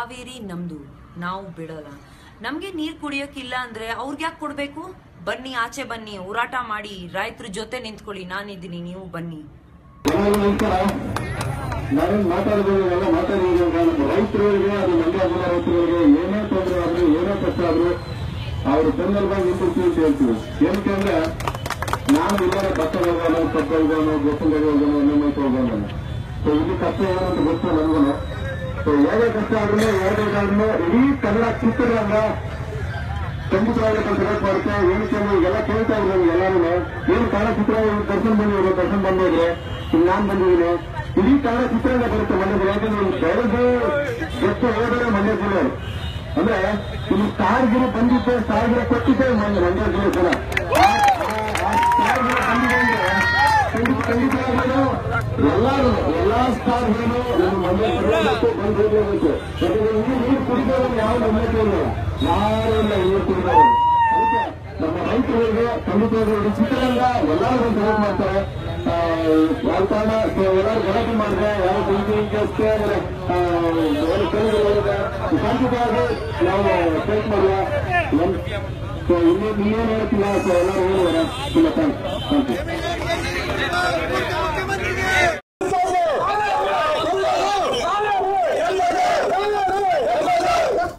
ಕಾವೇರಿ ನಮ್ದು ನಾವು ಬಿಡೋಲ್ಲ ನಮ್ಗೆ ನೀರ್ ಕುಡಿಯೋಕಿಲ್ಲ ಅಂದ್ರೆ ಅವ್ರಿಗೆ ಯಾಕೆ ಕೊಡ್ಬೇಕು ಬನ್ನಿ ಆಚೆ ಬನ್ನಿ ಹೋರಾಟ ಮಾಡಿ ರೈತರ ಜೊತೆ ನಿಂತ್ಕೊಳ್ಳಿ ನಾನಿದ್ದೀನಿ ನೀವು ಬನ್ನಿ ಎಲ್ಲರಿಗೂ ನಮಸ್ಕಾರ ನಾವೇನ್ ಮಾತಾಡಿದ್ರೆ ಎಲ್ಲ ಮಾತಾಡಿದ್ರೆ ರೈತರಿಗೆ ಅದು ಮಂಡ್ಯ ಜಿಲ್ಲಾ ರೈತರಿಗೆ ಏನೇ ತೊಂದರೆ ಆದ್ರೂ ಏನೇ ಕಷ್ಟ ಆದ್ರೂ ಅವ್ರು ಬೆನ್ನೆಲುಬಾಗಿ ನಿಂತಿರ್ತೀವಿ ಅಂತ ಹೇಳ್ತೀವಿ ಏನಕ್ಕೆ ಅಂದ್ರೆ ನಾನು ಇಲ್ಲೇ ಭತ್ತ ಹೋಗೋನು ಕಬ್ಬು ಹೋಗೋನು ಗೊತ್ತಂಗಡಿ ಹೋಗೋನು ಎಣ್ಣೆ ಹೋಗೋನು ಸೊ ಇಲ್ಲಿ ಕಷ್ಟ ಏನು ಅಂತ ಗೊತ್ತು ನನ್ಗೂ ಸೊ ಯಾವುದೇ ಕಷ್ಟ ಆದ್ರೂ ಯಾವುದೇ ಇಡೀ ಕನ್ನಡ ಚಿತ್ರರಂಗ ಖಂಡಿತವಾಗಿ ಸೆಲೆಕ್ಟ್ ಮಾಡುತ್ತೆ ಏನಕ್ಕೆ ಅಂದ್ರೆ ಈಗೆಲ್ಲ ಕೇಳ್ತಾ ಇದ್ರು ಎಲ್ಲರೂ ಏನು ಕನ್ನಡ ಚಿತ್ರ ದರ್ಶನ್ ಬಂದಿದ್ರು ದರ್ಶನ್ ಬಂದಿದ್ರೆ ಈಗ ನಾನ್ ಬಂದಿದ್ದೀನಿ ಇಡೀ ಕನ್ನಡ ಚಿತ್ರರಂಗ ಬರುತ್ತೆ ಮಂಡ್ಯದಲ್ಲಿ ಯಾಕಂದ್ರೆ ಇಲ್ಲಿ ಬೆಳೆದು ಎಷ್ಟು ಹೋದರೆ ಮಂಡ್ಯ ಜಿಲ್ಲೆ ಅಂದ್ರೆ ಇಲ್ಲಿ ಸ್ಟಾರ್ಗಿರಿ ಬಂದಿದ್ದೆ ಸ್ಟಾರ್ಗಿರಿ ಕೊಟ್ಟಿದ್ದೆ ಮಂಡ್ಯ ಮಂಡ್ಯ ಜಿಲ್ಲೆ ಜನ ಆ- ಆ- ಆ ಸ್ಟಾರ್ಗಿರಿ ಬಂದಿದೆ ಅಂದ್ರೆ ಖಂಡಿತ ಖಂಡಿತವಾಗ್ಲೂ ಎಲ್ಲರೂ ಎಲ್ಲಾ ಸ್ಟಾರ್ಗಳು ನಮ್ಮ ಮಂಡ್ಯ ಜಿಲ್ಲೆಗೆ ಬಂದು ಹೋಗಬೇಕು ಯಾಕಂದ್ರೆ ಇಲ್ಲಿ ನೀರು ಕುಡಿದವರು ಯಾವ ನಂಬಿಕೆ ಇಲ್ಲ ಯಾರು ಇಲ್ಲ ನೀರು ಕುಡಿದವರು ಅದಕ್ಕೆ ನಮ್ಮ ರೈತರಿಗೆ ಖಂಡಿತವಾಗ್ಲೂ ಇದು ಚಿತ್ರರಂಗ ಎಲ್ಲರೂ ಒಂದು ಸಪೋರ್ಟ್ ಮಾಡ್ತಾರೆ ಆ, ಯಾವ ಕಾರಣ ಸೊ ಎಲ್ಲರೂ ಗಲಾಟೆ ಮಾಡಿದ್ರೆ ಯಾವ ಬೆಂಕಿ ಅಷ್ಟೇ ಅಂದ್ರೆ ಏನು ಕೇಳಿದ್ರೆ ಖಂಡಿತವಾಗಿ ನಾವು ಫೇಸ್ ಮಾಡುವ ನಮ್- ಸೊ ಇನ್ನೇನು ಇನ್ನೇನು ಹೇಳ್ತಿಲ್ಲ ಸೊ ಎಲ್ಲರೂ ಹೇಳಿದ್ದಾರೆ ಇಲ್ಲ ಥ್ಯಾಂಕ್ಸ್ ಥ್ಯಾಂಕ್ ಯು